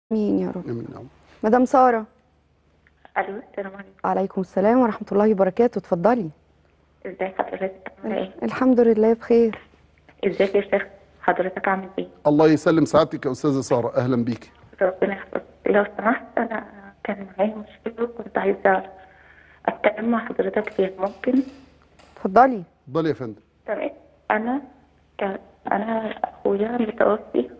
مين يا رب امين نعم مدام ساره الو السلام عليكم عليكم السلام ورحمه الله وبركاته اتفضلي ازاي حضرتك عامله ايه الحمد لله بخير ازيك يا شيخ حضرتك عامل ايه الله يسلم سعادتك يا استاذه ساره اهلا بيك ربنا يحفظك لو سمحت انا كان معايا مشكله وكنت عايزه اتكلم مع حضرتك فيها ممكن اتفضلي اتفضلي يا فندم تمام انا كان انا اخويا متوفي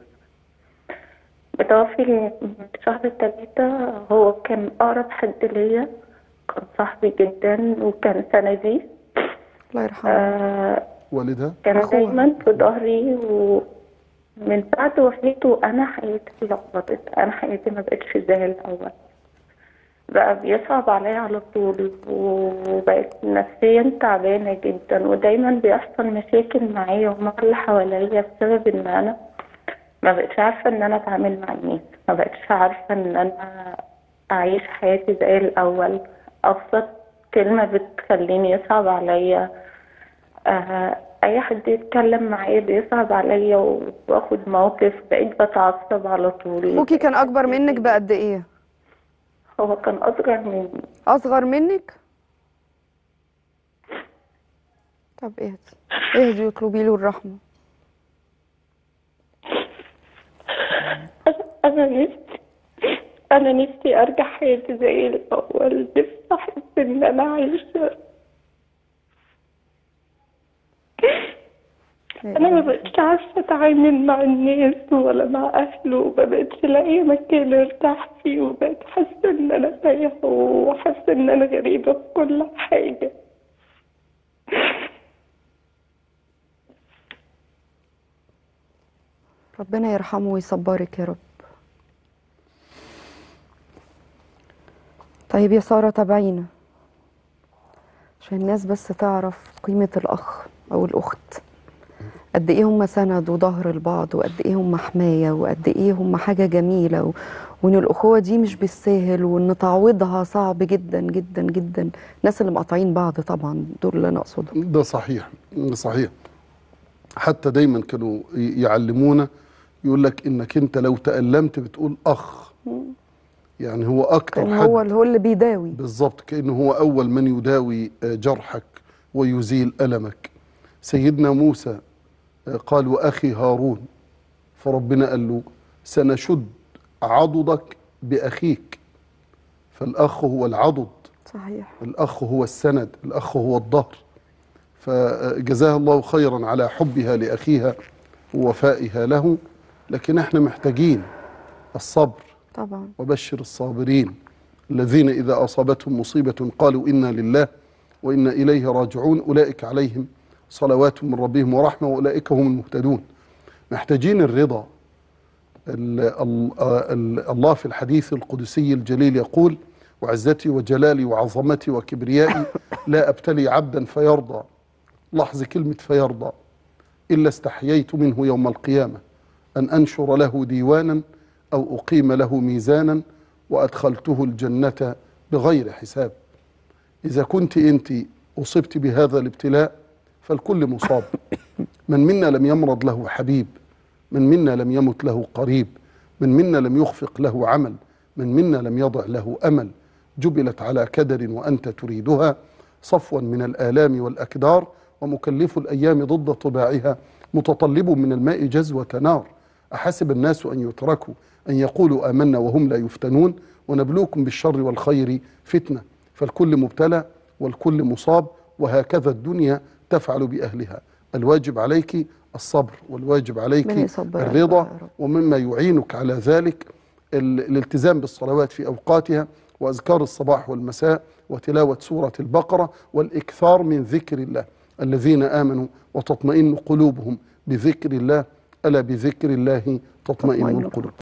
متوفي من شهر تلاتة هو كان اقرب حد ليا كان صاحبي جدا وكان سندي الله يرحمه آه والدها كان أخوها. دايما في ظهري ومن بعد وفاته انا حياتي لخبطت انا حياتي ما بقتش زي الاول بقى بيصعب عليا على طول وبقيت نفسيا تعبانة جدا ودايما بيحصل مشاكل معايا ومع اللي حواليا بسبب ان انا ما بقتش عارفة ان انا اتعامل مع الناس ما بقتش عارفة ان انا اعيش حياتي زي الاول ابسط كلمة بتخليني يصعب عليا آه، اي حد يتكلم معايا بيصعب عليا واخد موقف بقيت بتعصب على طول اخوكي كان اكبر منك بقد ايه هو كان اصغر مني اصغر منك طب اهدي اهدي واطلبي له الرحمه انا نفسي انا نفسي ارجع حياتي زي الاول نفسي احس ان انا عايشه انا ما بقتش عارفه اتعامل مع الناس ولا مع اهله وما بقتش لاقيه مكان ارتاح فيه وبقيت حاسه ان انا تايهه وحاسه ان انا غريبه في كل حاجه ربنا يرحمه ويصبرك يا رب طيب يا ساره تابعينا عشان الناس بس تعرف قيمه الاخ او الاخت قد ايه هم سند وظهر لبعض وقد ايه هم حمايه وقد ايه هم حاجه جميله و... وان الاخوه دي مش بالساهل وان تعويضها صعب جدا جدا جدا الناس اللي مقاطعين بعض طبعا دول اللي انا اقصدهم ده صحيح ده صحيح حتى دايما كانوا ي- يعلمونا يقول لك انك انت لو تألمت بتقول اخ يعني هو اكتر كان حد هو هو اللي بيداوي بالظبط كأنه هو أول من يداوي آه، جرحك ويزيل ألمك سيدنا موسى آه، قال وأخي هارون فربنا قال له سنشد عضدك بأخيك فالأخ هو العضد صحيح الأخ هو السند الأخ هو الظهر فجزاها الله خيرا على حبها لأخيها ووفائها له لكن احنا محتاجين الصبر طبعا وبشر الصابرين الذين إذا أصابتهم مصيبة قالوا إنا لله وإنا إليه راجعون أولئك عليهم صلوات من ربهم ورحمة وأولئك هم المهتدون محتاجين الرضا ال- ال- ال- الله في الحديث القدسي الجليل يقول وعزتي وجلالي وعظمتي وكبريائي لا أبتلي عبدا فيرضى لاحظ كلمة فيرضى إلا استحييت منه يوم القيامة أن أنشر له ديوانا أو أقيم له ميزانا وأدخلته الجنة بغير حساب إذا كنت أنت أصبت بهذا الابتلاء فالكل مصاب من منا لم يمرض له حبيب من منا لم يمت له قريب من منا لم يخفق له عمل من منا لم يضع له أمل جبلت على كدر وأنت تريدها صفوا من الآلام والأكدار ومكلف الأيام ضد طباعها متطلب من الماء جزوة نار أحسب الناس أن يتركوا أن يقولوا آمنا وهم لا يفتنون ونبلوكم بالشر والخير فتنة فالكل مبتلى والكل مصاب وهكذا الدنيا تفعل بأهلها الواجب عليك الصبر والواجب عليك ربنا يصبرك الرضا بقى يا رب. ومما يعينك على ذلك ال- الالتزام بالصلوات في أوقاتها وأذكار الصباح والمساء وتلاوة سورة البقرة والإكثار من ذكر الله الذين آمنوا وتطمئن قلوبهم بذكر الله ألا بذكر الله تطمئن تطمئن القلوب